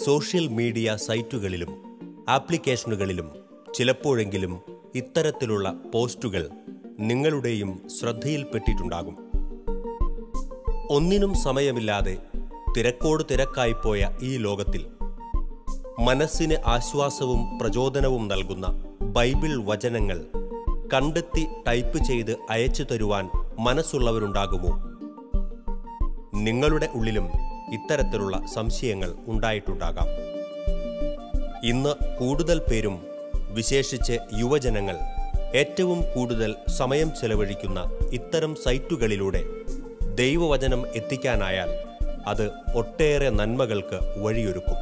Social media സൈറ്റുകളിലും ആപ്ലിക്കേഷനുകളിലും ചിലപ്പോഴെങ്കിലും ഇത്തരത്തിലുള്ള പോസ്റ്റുകൾ നിങ്ങളുടെയും ശ്രദ്ധയിൽപ്പെട്ടിട്ടുണ്ടാകും ഒന്നിനും സമയമില്ലാതെ തിരക്കോട് തിരക്കായിപ്പോയ ഈ ലോകത്തിൽ മനസ്സിന് ആശ്വാസവും പ്രചോദനവും നൽകുന്ന ബൈബിൾ വചനങ്ങൾ കണ്ടെത്തി ടൈപ്പ് ചെയ്ത് അയച്ചു തരുവാൻ മനസ്സുള്ളവരുണ്ടാകുമോ നിങ്ങളുടെ ഉള്ളിലും ഇത്തരത്തിലുള്ള സംശയങ്ങൾ ഉണ്ടായിട്ടുണ്ടാകാം ഇന്ന് കൂടുതൽ പേരും വിശേഷിച്ച് യുവജനങ്ങൾ ഏറ്റവും കൂടുതൽ സമയം ചെലവഴിക്കുന്ന ഇത്തരം സൈറ്റുകളിലൂടെ ദൈവവചനം എത്തിക്കാനായാൽ അത് ഒട്ടേറെ നന്മകൾക്ക് വഴിയൊരുക്കും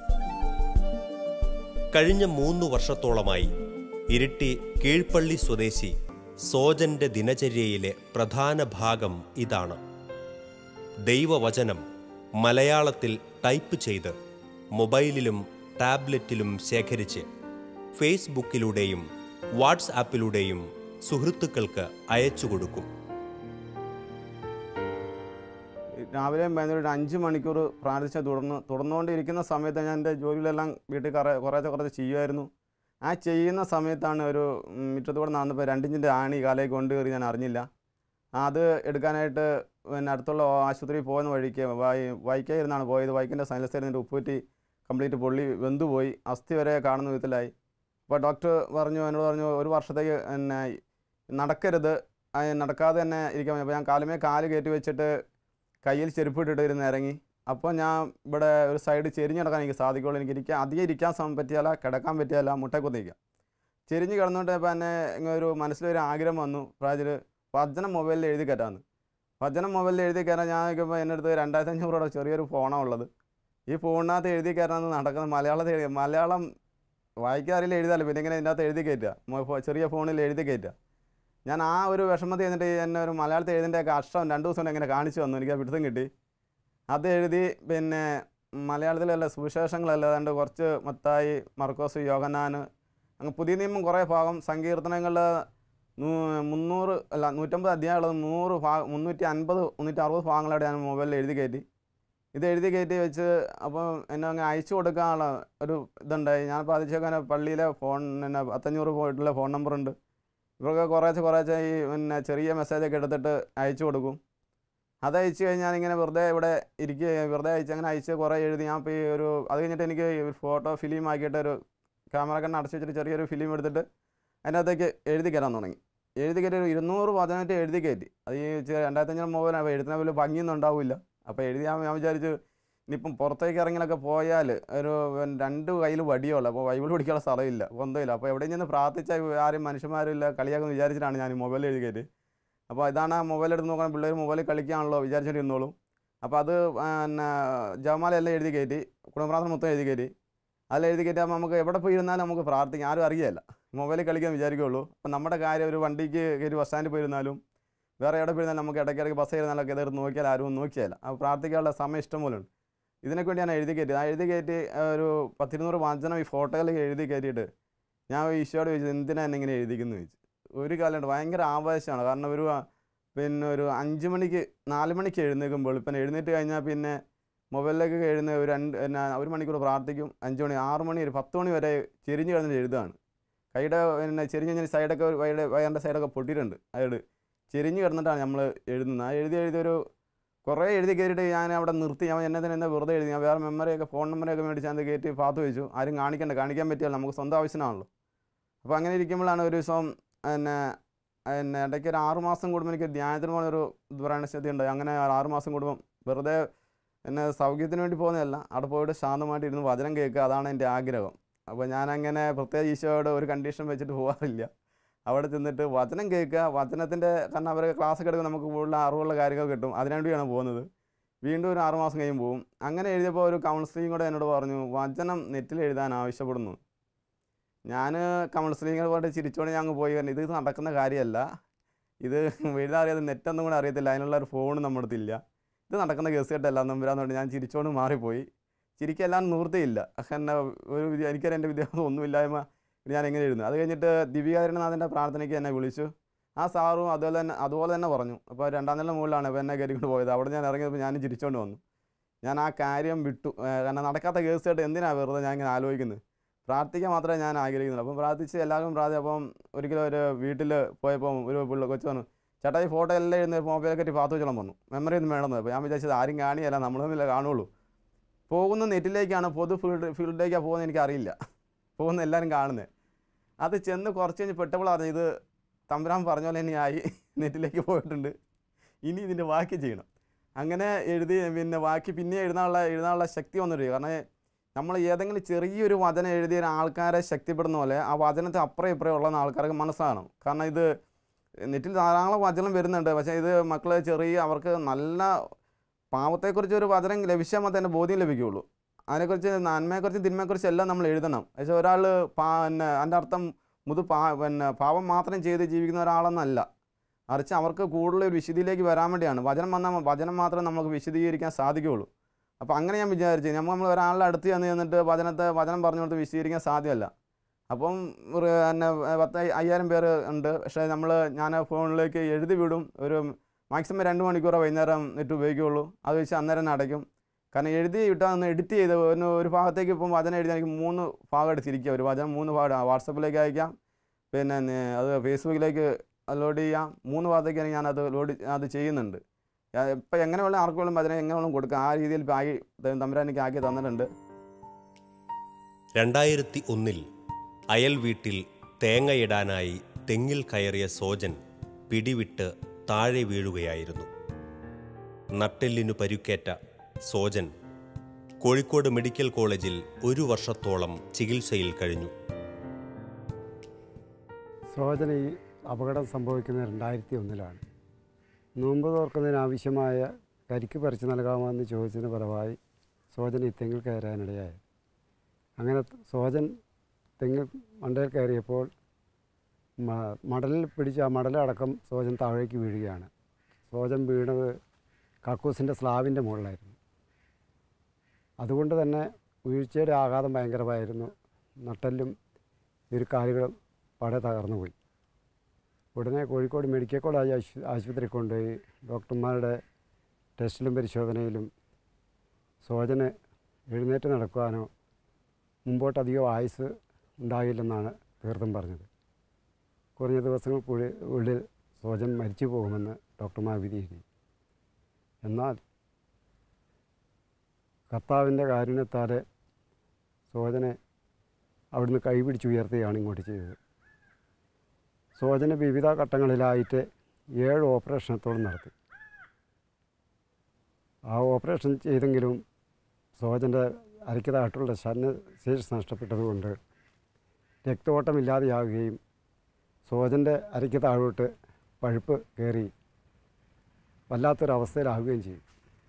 കഴിഞ്ഞ മൂന്ന് വർഷത്തോളമായി ഇരിട്ടി കീഴ്പള്ളി സ്വദേശി സോജന്റെ ദിനചര്യയിലെ പ്രധാന ഭാഗം ഇതാണ് ദൈവവചനം മലയാളത്തിൽ ടൈപ്പ് ചെയ്ത് മൊബൈലിലും ടാബ്ലറ്റിലും ശേഖരിച്ച് ഫേസ്ബുക്കിലൂടെയും വാട്സ്ആപ്പിലൂടെയും സുഹൃത്തുക്കൾക്ക് അയച്ചു കൊടുക്കും രാവിലെയും വൈകുന്നേരം ഒരു അഞ്ച് മണിക്കൂർ പ്രാർത്ഥിച്ച തുടർന്ന് തുടർന്നുകൊണ്ടിരിക്കുന്ന സമയത്ത് ഞാൻ എൻ്റെ ജോലികളെല്ലാം വീട്ടിൽ കുറേ കുറേശ്ശെ കുറച്ച് ചെയ്യുമായിരുന്നു ആ ചെയ്യുന്ന സമയത്താണ് ഒരു ഉം, മുറ്റത്തൂടെ നടന്നപ്പോൾ രണ്ടിഞ്ചിൻ്റെ ആണി കാലേക്ക് കൊണ്ട് കയറി ഞാൻ അറിഞ്ഞില്ല അത് എടുക്കാനായിട്ട് പിന്നെ അടുത്തുള്ള ആശുപത്രിയിൽ പോകുന്ന വഴിക്ക് വൈ വൈക്കായിരുന്നാണ് പോയത് വൈക്കിൻ്റെ സൈലസ് ഇരുന്നിട്ട് ഉപ്പൂറ്റി കംപ്ലീറ്റ് പൊള്ളി വെന്തുപോയി അസ്ഥി വരെ കാണുന്ന വിധത്തിലായി അപ്പോൾ ഡോക്ടർ പറഞ്ഞു എന്നോട് പറഞ്ഞു ഒരു വർഷത്തേക്ക് പിന്നെ നടക്കരുത് ആ, നടക്കാതെ തന്നെ ഇരിക്കാൻ അപ്പോൾ ഞാൻ കാലുമേ കാല് കയറ്റി വെച്ചിട്ട് കയ്യിൽ ചെരുപ്പ് ഇട്ടിട്ട് ഇരുന്ന് ഇറങ്ങി അപ്പോൾ ഞാൻ ഇവിടെ ഒരു സൈഡ് ചെരിഞ്ഞ് കിടക്കാൻ എനിക്ക് സാധിക്കുള്ളൂ എനിക്ക് ഇരിക്കാൻ അധികം ഇരിക്കാൻ സമയം പറ്റിയാല കിടക്കാൻ പറ്റിയാല മുട്ടക്കുത്തി നിൽക്കാം ചെരിഞ്ഞ് കിടന്നുകൊണ്ട് ഇപ്പോൾ എന്നെ ഇങ്ങനെ ഒരു മനസ്സിലൊരു ആഗ്രഹം വന്നു പ്രായത്തിൽ വചനം മൊബൈലിൽ എഴുതി കയറ്റാമെന്ന് വചനം മൊബൈലിൽ എഴുതി കയറാൻ ഞാൻ നോക്കുമ്പോൾ എൻ്റെ അടുത്ത് രണ്ടായിരത്തി അഞ്ഞൂറ് രൂപയുടെ ചെറിയൊരു ഫോണാണ് ഉള്ളത് ഈ ഫോണിനകത്ത് എഴുതി കയറാമെന്ന് നടക്കുന്നത് മലയാളത്തിൽ എഴുതി മലയാളം വായിക്കാറില്ല എഴുതാമല്ലോ പിന്നെ ഇങ്ങനെ ഇതിനകത്ത് എഴുതി കയറ്റുക മൊ- ഫോ- ചെറിയ ഫോണിൽ എഴുതി കയറ്റുക ഞാൻ ആ ഒരു വിഷമത്തിൽ എന്നിട്ട് എന്നെ ഒരു മലയാളത്തിൽ എഴുതിൻ്റെയൊക്കെ അക്ഷരം രണ്ട് ദിവസം കൊണ്ട് ഇങ്ങനെ കാണിച്ചു വന്നു എനിക്ക് ആ പിടുത്തം കിട്ടി അത് എഴുതി പിന്നെ മലയാളത്തിലല്ല സുവിശേഷങ്ങളല്ല അതുകൊണ്ട് കുറച്ച് മത്തായി മർക്കോസ് യോഗനാൻ അങ്ങ് പുതിയ നിയമം കുറേ ഭാഗം സങ്കീർത്തനങ്ങളിൽ മുന്നൂറ് അല്ല നൂറ്റമ്പത് അധ്യായമുള്ളത് നൂറ് ഭാഗം മുന്നൂറ്റി അൻപത് മുന്നൂറ്റി അറുപത് ഭാഗങ്ങളായിട്ട് ഞാൻ മൊബൈലിൽ എഴുതി കയറ്റി ഇത് എഴുതി കയറ്റി വെച്ച് അപ്പം എന്നെ അങ്ങ് അയച്ചു കൊടുക്കാനുള്ള ഒരു ഇതുണ്ടായി ഞാൻ പാതിച്ചേക്കാൻ പള്ളിയിലെ ഫോൺ പിന്നെ പത്തഞ്ഞൂറ് പോയിട്ടുള്ള ഫോൺ നമ്പറുണ്ട് ഇവർക്ക് കുറേശ്ശെ കുറേശ്ശെ ഈ പിന്നെ ചെറിയ മെസ്സേജൊക്കെ എടുത്തിട്ട് അയച്ചു കൊടുക്കും അത് അയച്ചു കഴിഞ്ഞാൽ ഇങ്ങനെ വെറുതെ ഇവിടെ ഇരിക്കുക വെറുതെ അയച്ച് അങ്ങനെ അയച്ച് കുറേ എഴുതി ഞാൻ ഇപ്പോൾ ഈ ഒരു അത് കഴിഞ്ഞിട്ട് എനിക്ക് ഫോട്ടോ ഫിലിം ആക്കിയിട്ട് ഒരു ക്യാമറ കണ്ണ് അടച്ചു വെച്ചിട്ട് ചെറിയൊരു ഫിലിം എടുത്തിട്ട് അതിനകത്തേക്ക് എഴുതി കയറാൻ തുടങ്ങി എഴുതി കയറ്റി ഒരു ഇരുന്നൂറ് പതിനെട്ട് എഴുതി കയറ്റി അത് ഈ ചെ- രണ്ടായിരത്തി അഞ്ഞൂറ് മൊബൈൽ അപ്പോൾ എഴുതുന്ന വലിയ ഭംഗിയൊന്നും ഉണ്ടാവില്ല അപ്പോൾ എഴുതി ഞാൻ ഞാൻ വിചാരിച്ചു ഇനിയിപ്പം പുറത്തേക്ക് ഇറങ്ങിലൊക്കെ പോയാൽ ഒരു പിന്നെ രണ്ട് കയ്യിൽ വടിയുള്ളൂ അപ്പോൾ ബൈബിൾ പിടിക്കാനുള്ള സ്ഥലമില്ല ഒന്നുമില്ല അപ്പോൾ എവിടെയും ചെന്ന് പ്രാർത്ഥിച്ചാൽ ആരും മനുഷ്യന്മാരില്ല കളിയാക്കുന്നു വിചാരിച്ചിട്ടാണ് ഞാൻ ഈ മൊബൈൽ എഴുതി കയറ്റി അപ്പോൾ ഇതാണ് ആ മൊബൈൽ എടുത്ത് നോക്കണം പിള്ളേർ മൊബൈലിൽ കളിക്കാണല്ലോ വിചാരിച്ചിട്ടിരുന്നോളും അപ്പോൾ അത് പിന്നെ ജവമാലയെല്ലാം എഴുതി കയറ്റി കുടുംബപ്രാർത്ഥന മൊത്തം എഴുതി കയറ്റി അതിൽ എഴുതി കയറ്റിയാൽ നമുക്ക് എവിടെ പോയി ഇരുന്നാലും നമുക്ക് പ്രാർത്ഥിക്കാം ആരും അറിയില്ല മൊബൈലിൽ കളിക്കാൻ വിചാരിക്കുള്ളൂ അപ്പം നമ്മുടെ കാര്യം ഒരു വണ്ടിക്ക് കയറി ബസ് സ്റ്റാൻഡിൽ പോയിരുന്നാലും വേറെ എവിടെ പോയിരുന്നാലും നമുക്ക് ഇടയ്ക്കിടയ്ക്ക് ബസ് ഇരുന്നാലൊക്കെ ഇതെടുത്ത് നോക്കിയാൽ ആരും ഒന്നും നോക്കിയാൽ അപ്പോൾ പ്രാർത്ഥിക്കാനുള്ള സമയം ഇഷ്ടം പോലെ ഉണ്ട് ഇതിനൊക്കെ വേണ്ടി ഞാൻ എഴുതി കയറ്റി ആ എഴുതി കയറ്റി ആ, ഒരു പത്തിരുന്നൂറ് വാചനം ഈ ഫോട്ടോയിൽ എഴുതി കയറ്റിയിട്ട് ഞാൻ ഈശോയോട് ചോദിച്ചത് എന്തിനാ എന്നെ ഇങ്ങനെ എഴുതിക്കുന്നു ചോദിച്ചു ഒരു കാലമുണ്ട് ഭയങ്കര ആവേശമാണ് കാരണം ഒരു ആ, പിന്നെ ഒരു അഞ്ച് മണിക്ക് നാല് മണിക്ക് എഴുന്നേൽക്കുമ്പോൾ ഇപ്പം എഴുന്നേറ്റ് കഴിഞ്ഞാൽ പിന്നെ മൊബൈലിലേക്ക് എഴുന്ന ഒരു രണ്ട് പിന്നെ ഒരു മണിക്കൂർ പ്രാർത്ഥിക്കും അഞ്ച് മണി ആറ് മണി ഒരു പത്ത് മണി വരെ ചെരിഞ്ഞ് കിടന്നിട്ട് എഴുതാണ് കൈയുടെ പിന്നെ ചെരിഞ്ഞ് കഴിഞ്ഞാൽ സൈഡൊക്കെ ഒരു വയയുടെ വയറിൻ്റെ സൈഡൊക്കെ പൊട്ടിയിട്ടുണ്ട് അയാൾ ചെരിഞ്ഞ് കിടന്നിട്ടാണ് നമ്മൾ എഴുതുന്നത് ആ എഴുതി എഴുതി ഒരു കുറേ എഴുതി കയറിയിട്ട് ഞാൻ അവിടെ നിർത്തി ഞാൻ എന്നെ തന്നെ എന്താ വെറുതെ എഴുതി ഞാൻ വേറെ മെമ്മറിയൊക്കെ ഫോൺ നമ്പറൊക്കെ മേടിച്ച് അത് കയറ്റി പാത്ത് വെച്ചു ആരും കാണിക്കണ്ട കാണിക്കാൻ പറ്റിയല്ല നമുക്ക് സ്വന്തം ആവശ്യമാണല്ലോ അപ്പോൾ അങ്ങനെ ഇരിക്കുമ്പോഴാണ് ഒരു ദിവസം പിന്നെ പിന്നെ ഇടയ്ക്ക് ഒരു ആറ് മാസം കൂടുമ്പോൾ എനിക്ക് ധ്യാനത്തിന് പോകുന്ന ഒരു ദ്വരാണസ്ഥിതി ഉണ്ട് അങ്ങനെ ഒരു ആറ് മാസം കൂടുമ്പം വെറുതെ എന്നെ സൗഖ്യത്തിന് വേണ്ടി പോകുന്നതല്ല അവിടെ പോയിട്ട് ശാന്തമായിട്ട് ഇരുന്ന് വചനം കേൾക്കുക അതാണ് എൻ്റെ ആഗ്രഹം അപ്പോൾ ഞാനങ്ങനെ പ്രത്യേക ഈശോയോട് ഒരു കണ്ടീഷൻ വെച്ചിട്ട് പോകാറില്ല അവിടെ ചെന്നിട്ട് വചനം കേൾക്കുക വചനത്തിൻ്റെ കാരണം അവർ ക്ലാസ് എടുക്കുമ്പോൾ നമുക്ക് കൂടുതൽ അറിവുള്ള കാര്യങ്ങൾ കിട്ടും അതിനുവേണ്ടിയാണ് പോകുന്നത് വീണ്ടും ഒരു ആറ് മാസം കഴിയും പോകും അങ്ങനെ എഴുതിയപ്പോൾ ഒരു കൗൺസിലിംഗ് കൂടെ എന്നോട് പറഞ്ഞു വചനം നെറ്റിൽ എഴുതാൻ ആവശ്യപ്പെടുന്നു ഞാൻ കൗൺസിലിങ്ങിൽ പോയിട്ട് ചിരിച്ചോണ്ട് ഞാൻ അങ്ങ് പോയി പറഞ്ഞു ഇത് നടക്കുന്ന കാര്യമല്ല ഇത് എഴുതാൻ അറിയാതെ നെറ്റൊന്നും കൂടെ അറിയത്തില്ല അതിനുള്ള ഒരു ഫോൺ നമ്മുടെ അടുത്തില്ല ഇത് നടക്കുന്ന കേസ് കേട്ടല്ല നമ്പരാന്ന് പറഞ്ഞ് ഞാൻ ചിരിച്ചോണ്ട് മാറിപ്പോയി ചിരിക്കെല്ലാം നിവൃത്തിയില്ല എന്നെ ഒരു വിദ്യ എനിക്കറിയാം എൻ്റെ വിദ്യാഭ്യാസം ഒന്നുമില്ലായ്മ ഞാൻ എങ്ങനെ എഴുതുന്നു അത് കഴിഞ്ഞിട്ട് ദിവ്യകാരണനാഥൻ്റെ പ്രാർത്ഥനയ്ക്ക് എന്നെ വിളിച്ചു ആ സാറും അതുപോലെ തന്നെ അതുപോലെ തന്നെ പറഞ്ഞു അപ്പോൾ രണ്ടാം നില മുകളിലാണ് അപ്പോൾ എന്നെ കയറിക്കൊണ്ട് പോയത് അവിടെ ഞാൻ ഇറങ്ങിയപ്പോൾ ഞാനും ചിരിച്ചോണ്ട് വന്നു ഞാൻ ആ കാര്യം വിട്ടു ഏ, കാരണം നടക്കാത്ത കേസായിട്ട് എന്തിനാണ് വെറുതെ ഞാൻ ഇങ്ങനെ ആലോചിക്കുന്നത് പ്രാർത്ഥിക്കാൻ മാത്രമേ ഞാൻ ആഗ്രഹിക്കുന്നുള്ളൂ അപ്പം പ്രാർത്ഥിച്ച് എല്ലാവരും പ്രാർത്ഥി അപ്പം ഒരിക്കലും ഒരു വീട്ടിൽ പോയപ്പോൾ ഒരു പിള്ള കൊച്ചു പറഞ്ഞു ചേട്ടാ ഈ ഫോട്ടോ എല്ലാം എഴുതുന്ന മൊബൈൽ കെട്ടി പാത്തു വെച്ചോളം വന്നു മെമ്മറി ഒന്നും വേണമെന്ന് അപ്പോൾ ഞാൻ വിചാരിച്ചത് ആരും കാണിയല്ല നമ്മൾ തമ്മിലേ കാണുള്ളൂ പോകുന്ന നെറ്റിലേക്കാണ് പൊതു ഫീൽഡ് ഫീൽഡിലേക്കാണ് പോകുന്നത് എനിക്കറിയില്ല പോകുന്ന എല്ലാവരും കാണുന്നത് അത് ചെന്ന് കുറച്ച് കഴിഞ്ഞ് പെട്ടപ്പോൾ അറിഞ്ഞു ഇത് തമ്പുരാൻ പറഞ്ഞ പോലെ തന്നെ ആയി നെറ്റിലേക്ക് പോയിട്ടുണ്ട് ഇനി ഇതിൻ്റെ ബാക്കി ചെയ്യണം അങ്ങനെ എഴുതി പിന്നെ ബാക്കി പിന്നെ എഴുതാനുള്ള എഴുതാനുള്ള ശക്തി വന്നിട്ട് കാരണം നമ്മൾ ഏതെങ്കിലും ചെറിയൊരു വചനം എഴുതിയ ആൾക്കാരെ ശക്തിപ്പെടുന്ന പോലെ ആ വചനത്തെ അപ്പുറം ഇപ്പുറം ഉള്ള ആൾക്കാർക്ക് മനസ്സിലാകണം കാരണം ഇത് നെറ്റിൽ ധാരാളം വചനം വരുന്നുണ്ട് പക്ഷേ ഇത് മക്കൾ ചെറിയ അവർക്ക് നല്ല പാവത്തെക്കുറിച്ച് ഒരു വചനം ലഭിച്ചാൽ മാത്രമേ അതിൻ്റെ ബോധ്യം ലഭിക്കുകയുള്ളൂ അതിനെക്കുറിച്ച് നന്മയെക്കുറിച്ച് തിന്മയെക്കുറിച്ച് എല്ലാം നമ്മൾ എഴുതണം പക്ഷേ ഒരാൾ പാ പിന്നെ അതിൻ്റെ അർത്ഥം മുതു പാ പിന്നെ പാപം മാത്രം ചെയ്ത് ജീവിക്കുന്ന ഒരാളെന്നല്ല മറിച്ച് അവർക്ക് കൂടുതൽ ഒരു വിശുദ്ധിയിലേക്ക് വരാൻ വേണ്ടിയാണ് വചനം വന്നാൽ വചനം മാത്രമേ നമുക്ക് വിശദീകരിക്കാൻ സാധിക്കുകയുള്ളൂ അപ്പോൾ അങ്ങനെ ഞാൻ വിചാരിച്ചു നമ്മൾ നമ്മൾ ഒരാളുടെ അടുത്ത് ചെന്ന് ചെന്നിട്ട് വചനത്തെ വചനം പറഞ്ഞു കൊടുത്ത് വിശദീകരിക്കാൻ സാധ്യമല്ല അപ്പം ഒരു പിന്നെ പത്ത് അയ്യായിരം പേര് ഉണ്ട് പക്ഷേ നമ്മൾ ഞാൻ ഫോണിലേക്ക് എഴുതി വിടും ഒരു മാക്സിമം രണ്ട് മണിക്കൂറേ വൈകുന്നേരം നെറ്റ് ഉപയോഗിക്കുകയുള്ളൂ അത് വെച്ച് അന്നേരം തന്നെ അടയ്ക്കും കാരണം എഴുതി വിട്ടാൽ ഒന്ന് എഡിറ്റ് ചെയ്ത് ഒന്ന് ഒരു ഭാഗത്തേക്ക് ഇപ്പം വചനം എഴുതി എനിക്ക് മൂന്ന് ഭാഗമായിട്ട് തിരിക്കുക ഒരു വചനം മൂന്ന് ഭാഗം വാട്സപ്പിലേക്ക് അയക്കാം പിന്നെ നെ- അത് ഫേസ്ബുക്കിലേക്ക് ലോഡ് ചെയ്യാം മൂന്ന് ഭാഗത്തേക്ക് ഞാനത് ലോഡ് അത് ചെയ്യുന്നുണ്ട് ഇപ്പം എങ്ങനെ വേണം ആർക്ക് വേണം വചനം എങ്ങനെ വേണം കൊടുക്കാം ആ രീതിയിൽ ഇപ്പം ആയി തമ്പുരാൻ എനിക്ക് ആക്കി തന്നിട്ടുണ്ട് രണ്ടായിരത്തി ഒന്നിൽ അയൽ വീട്ടിൽ തേങ്ങയിടാനായി തെങ്ങിൽ കയറിയ സോജൻ പിടിവിട്ട് താഴെ വീഴുകയായിരുന്നു നട്ടെല്ലിനു പരുക്കേറ്റ സോജൻ കോഴിക്കോട് മെഡിക്കൽ കോളേജിൽ ഒരു വർഷത്തോളം ചികിത്സയിൽ കഴിഞ്ഞു സോജന ഈ അപകടം സംഭവിക്കുന്നത് രണ്ടായിരത്തി ഒന്നിലാണ് നോമ്പ് തോർക്കുന്നതിനാവശ്യമായ കരിക്ക് പറിച്ചു നൽകാമെന്ന് ചോദിച്ചതിന് ഫലമായി സോജൻ ഈ തെങ്ങിൽ കയറാനിടയായി അങ്ങനെ സോജൻ തെങ്ങിൽ മണ്ടയിൽ കയറിയപ്പോൾ മ- മടലിൽ പിടിച്ച ആ മടലടക്കം സോജൻ താഴേക്ക് വീഴുകയാണ് സോജൻ വീണത് കക്കൂസിൻ്റെ സ്ലാവിൻ്റെ മുകളിലായിരുന്നു അതുകൊണ്ട് തന്നെ വീഴ്ചയുടെ ആഘാതം ഭയങ്കരമായിരുന്നു നട്ടെല്ലും ഇരു കാലുകളും പട തകർന്നു പോയി ഉടനെ കോഴിക്കോട് മെഡിക്കൽ കോളേജ് ആശു ആശുപത്രി കൊണ്ടുപോയി ഡോക്ടർമാരുടെ ടെസ്റ്റിലും പരിശോധനയിലും സോജന് എഴുന്നേറ്റ് നടക്കുവാനോ മുമ്പോട്ട് അധികം ആയുസ് ഉണ്ടാകില്ലെന്നാണ് തീർത്തും പറഞ്ഞത് കുറഞ്ഞ ദിവസങ്ങൾക്കുള്ളിൽ ഉള്ളിൽ സോജൻ മരിച്ചു പോകുമെന്ന് ഡോക്ടർമാർ വിധിയെഴുതി എന്നാൽ കർത്താവിൻ്റെ കാരുണ്യത്താൽ സോജനെ അവിടുന്ന് കൈപിടിച്ചുയർത്തുകയാണ് ഇങ്ങോട്ട് ചെയ്തത് സോജന വിവിധ ഘട്ടങ്ങളിലായിട്ട് ഏഴ് ഓപ്പറേഷനത്തോളം നടത്തി ആ ഓപ്പറേഷൻ ചെയ്തെങ്കിലും സോജൻ്റെ അരയ്ക്കതായിട്ടുള്ള ശരീരശേഷി നഷ്ടപ്പെട്ടതുകൊണ്ട് രക്തഓട്ടമില്ലാതെയാവുകയും സോജൻ്റെ അരയ്ക്ക് താഴോട്ട് പഴുപ്പ് കയറി വല്ലാത്തൊരവസ്ഥയിലാവുകയും ചെയ്യും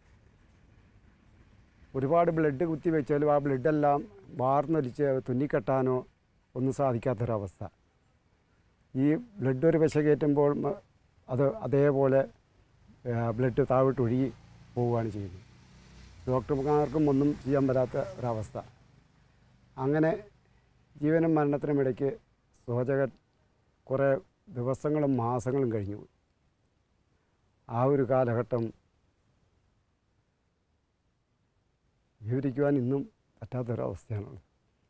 ഒരുപാട് ബ്ലഡ് കുത്തി വെച്ചാലും ആ ബ്ലഡെല്ലാം വാർന്നൊലിച്ച് തുന്നിക്കെട്ടാനോ ഒന്നും സാധിക്കാത്തൊരവസ്ഥ ഈ ബ്ലഡ് ഒരു വിശ കയറ്റുമ്പോൾ മ- അത് അതേപോലെ ബ്ലഡ് താഴോട്ട് ഒഴുകി പോവുകയാണ് ചെയ്യുന്നത് ഡോക്ടർമാർക്കും ഒന്നും ചെയ്യാൻ പറ്റാത്ത ഒരവസ്ഥ അങ്ങനെ ജീവനും മരണത്തിനും ഇടയ്ക്ക് സോചകൻ കുറേ ദിവസങ്ങളും മാസങ്ങളും കഴിഞ്ഞു പോയി. ആ ഒരു കാലഘട്ടം വിവരിക്കുവാൻ ഇന്നും പറ്റാത്തൊരവസ്ഥയാണുള്ളത്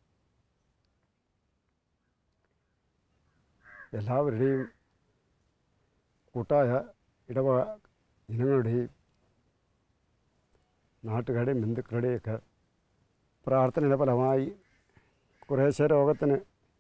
എല്ലാവരുടെയും കൂട്ടായ ഇടവ ജനങ്ങളുടെയും നാട്ടുകാരുടെയും ബന്ധുക്കളുടെയൊക്കെ പ്രാർത്ഥനയുടെ ഫലമായി കുറേശ്ശെ രോഗത്തിന്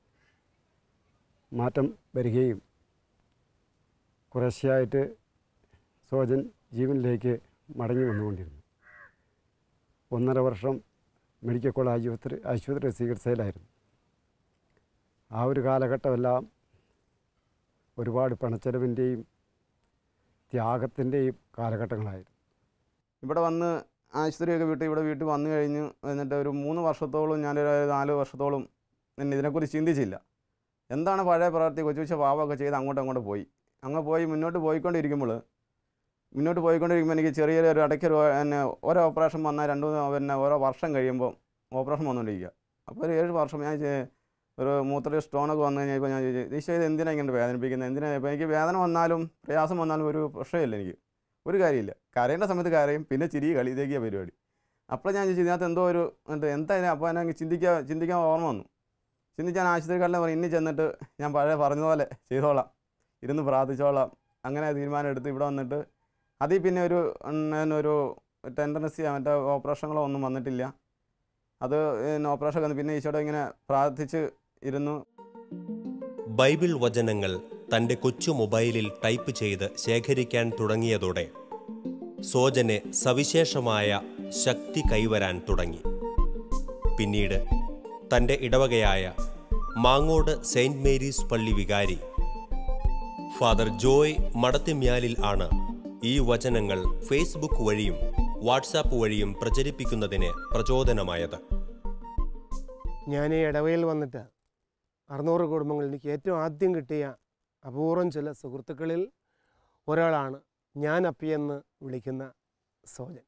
മാറ്റം വരികയും കുറേശ്ശെയായിട്ട് സോജൻ ജീവനിലേക്ക് മടങ്ങി വന്നുകൊണ്ടിരുന്നു ഒന്നര വർഷം മെഡിക്കൽ കോളേജ് ആശുപത്രി ആശുപത്രി ചികിത്സയിലായിരുന്നു ആ ഒരു കാലഘട്ടമെല്ലാം ഒരുപാട് പണച്ചെലവിൻ്റെയും ത്യാഗത്തിൻ്റെയും കാലഘട്ടങ്ങളായിരുന്നു ഇവിടെ വന്ന് ആശുപത്രിയൊക്കെ വിട്ട് ഇവിടെ വീട്ടിൽ വന്നു കഴിഞ്ഞ് എന്നിട്ട് ഒരു മൂന്ന് വർഷത്തോളം ഞാനൊരു നാല് വർഷത്തോളം പിന്നെ ഇതിനെക്കുറിച്ച് ചിന്തിച്ചില്ല എന്താണ് പഴയ പ്രവൃത്തി കൊച്ചു കൊച്ചു പാവമൊക്കെ ചെയ്ത് അങ്ങോട്ടും അങ്ങോട്ട് പോയി അങ്ങ് പോയി മുന്നോട്ട് പോയിക്കൊണ്ടിരിക്കുമ്പോൾ മുന്നോട്ട് പോയിക്കൊണ്ടിരിക്കുമ്പോൾ എനിക്ക് ചെറിയൊരു ഒരു ഇടയ്ക്ക് ഒരു പിന്നെ ഓരോ ഓപ്പറേഷൻ വന്നാൽ രണ്ട് മൂന്ന് പിന്നെ ഓരോ വർഷം കഴിയുമ്പോൾ ഓപ്പറേഷൻ വന്നുകൊണ്ടിരിക്കുക അപ്പോൾ ഒരു ഏഴ് വർഷം ഞാൻ ചെ- ഒരു മൂത്ര സ്റ്റോണൊക്കെ വന്നു കഴിഞ്ഞപ്പോൾ ഞാൻ ചോദിച്ചു ഈശോ ഇത് എന്തിനാണ് ഇങ്ങനെ വേദനിപ്പിക്കുന്നത് എന്തിനാണ് ഇപ്പോൾ എനിക്ക് വേദന വന്നാലും പ്രയാസം വന്നാലും ഒരു പ്രശ്നമില്ല എനിക്ക് ഒരു കാര്യമില്ല കരയേണ്ട സമയത്ത് കരയും പിന്നെ ചിരി കളി ഇതൊക്കെയാണ് പരിപാടി അപ്പോൾ ഞാൻ ചോദിച്ചു ഇതിനകത്ത് എന്തോ ഒരു ഉണ്ട് എന്താ ഇതിന് അപ്പോൾ എന്നെ ചിന്തിക്കാൻ ചിന്തിക്കാൻ ഓർമ്മ വന്നു ചിന്തിക്കാൻ ആശുപത്രിക്കാരിലെ പറയും ഇനി ചെന്നിട്ട് ഞാൻ പഴയ പറഞ്ഞതുപോലെ ചെയ്തോളാം ഇരുന്ന് പ്രാർത്ഥിച്ചോളാം അങ്ങനെ തീരുമാനം എടുത്ത് ഇവിടെ വന്നിട്ട് അതിൽ പിന്നെ ഒരു ഉം, പിന്നെ ഒരു ടെൻഡൻസി മറ്റേ ഓപ്പറേഷനുകളോ ഒന്നും വന്നിട്ടില്ല അത് ഓപ്പറേഷൻ വന്നു പിന്നെ ഈശോടെ ഇങ്ങനെ പ്രാർത്ഥിച്ച് ഇരുന്നു ബൈബിൾ വചനങ്ങൾ തൻ്റെ കൊച്ചു മൊബൈലിൽ ടൈപ്പ് ചെയ്ത് ശേഖരിക്കാൻ തുടങ്ങിയതോടെ സോജന് സവിശേഷമായ ശക്തി കൈവരാൻ തുടങ്ങി പിന്നീട് തൻ്റെ ഇടവകയായ മാങ്ങോട് സെയിൻറ് മേരീസ് പള്ളി വികാരി ഫാദർ ജോയ് മടത്തിമ്യാലിൽ ആണ് ഈ വചനങ്ങൾ ഫേസ്ബുക്ക് വഴിയും വാട്സാപ്പ് വഴിയും പ്രചരിപ്പിക്കുന്നതിന് പ്രചോദനമായത് ഞാൻ ഈ ഇടവയിൽ വന്നിട്ട് അറുന്നൂറ് കുടുംബങ്ങളിൽ എനിക്ക് ഏറ്റവും ആദ്യം കിട്ടിയ അപൂർവം ചില സുഹൃത്തുക്കളിൽ ഒരാളാണ് ഞാൻ അപ്പിയെന്ന് വിളിക്കുന്ന സോജൻ